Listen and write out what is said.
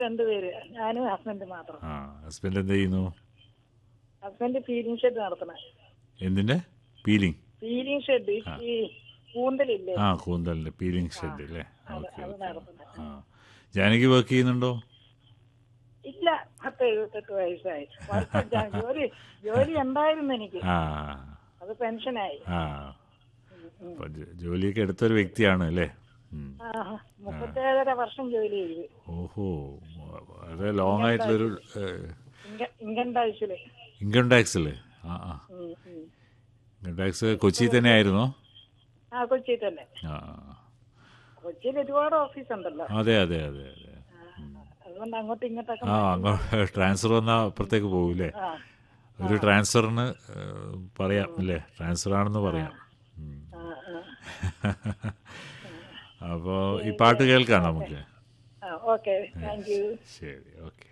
രണ്ടുപേര് ഞാനും ഹസ്ബൻഡ് മാത്രം ആ ഹസ്ബൻഡ് എന്ത് ചെയ്യുന്നു ഹസ്ബൻഡ് ഫീലിംഗ് ഷെഡ് നടത്തണ എന്തിൻ്റെ പീലിംഗ് ഫീലിംഗ് ഷെഡ് ഈ കൂന്തലില്ലേ ആ കൂന്തലിൻ്റെ പീലിംഗ് ഷെഡ് അല്ലേ അത് ഓക്കെ അത് ഓക്കെ നടത്തണ ആ ജാനകി വർക്ക് ചെയ്യുന്നുണ്ടോ ഇല്ല പത്ത് എഴുപത്തെട്ട് വയസ്സായി വർക്ക് ജ- ജോലി ജോലി ഉണ്ടായിരുന്നു എനിക്ക് ആ അത് പെൻഷനായി ആ അപ്പോൾ ജോ- ജോലിയൊക്കെ എടുത്തൊരു വ്യക്തിയാണ് അല്ലേ ഉം. ആ മുപ്പത്തേഴര വർഷം ജോലി ചെയ്തു ഓഹോ വളരെ ലോങ് ആയിട്ടുള്ളൊരു ഇൻക- ഇൻകം ടാക്സില് ഇൻകം ടാക്സ് അല്ലേ ആ ആ ഉം, ഉം. ഇൻകം ടാക്സ് കൊച്ചി തന്നെ ആയിരുന്നോ ആ കൊച്ചി തന്നെ ആ കൊച്ചിയിൽ ഒരുപാട് ഓഫീസ് ഉണ്ടല്ലോ അതെ അതെ അതെ അതെ അതുകൊണ്ട് അങ്ങോട്ടും ഇങ്ങോട്ടൊക്കെ ആ അങ്ങോട്ട് ട്രാൻസ്ഫർ വന്നാൽ അപ്പുറത്തേക്ക് പോകൂലേ ആ ഒരു ട്രാൻസ്ഫറിന് ഏഹ്, പറയാം അല്ലേ ട്രാൻസ്ഫർ ആണെന്ന് പറയാം ഉം. ആ, ആ. അപ്പോൾ ഈ പാട്ട് കേൾക്കാം നമുക്ക് ആ ഓക്കെ താങ്ക് യു ശരി ഓക്കെ